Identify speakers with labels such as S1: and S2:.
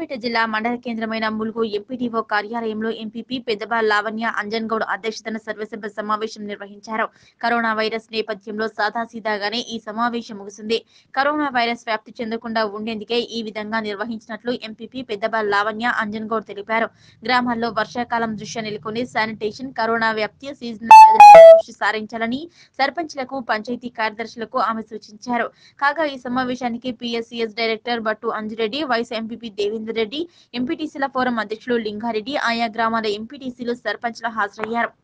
S1: సూర్యాపేట జిల్లా మండల కేంద్రమైన ములుగు ఎంపీడీఓ కార్యాలయంలో ఎంపీపీ పెద్దబా లావణ్య అంజన్ గౌడ్ అధ్యక్షతన సర్వసభ్య సమావేశం నిర్వహించారు కరోనా వైరస్ నేపథ్యంలో సాదాసీదాగానే ఈ సమావేశం ముగిసింది కరోనా వైరస్ వ్యాప్తి చెందకుండా ఉండేందుకే ఈ విధంగా నిర్వహించినట్లు ఎంపీపీ పెద్దబా లావణ్య అంజన్ గౌడ్ తెలిపారు గ్రామాల్లో వర్షాకాలం దృష్ట్యా నెలకొని శానిటేషన్ కరోనా వ్యాప్తి సీజనల్ వ్యాధులపై దృష్టి సారించాలని సర్పంచ్లకు పంచాయతీ కార్యదర్శులకు ఆమె సూచించారు కాగా ఈ సమావేశానికి PSCS director Battu Anjireddy vice MPP Devender Reddy ఎంపీటీసీల ఫోరం అధ్యక్షులు లింగారెడ్డి ఆయా గ్రామాల ఎంపీటీసీలు సర్పంచ్లు హాజరయ్యారు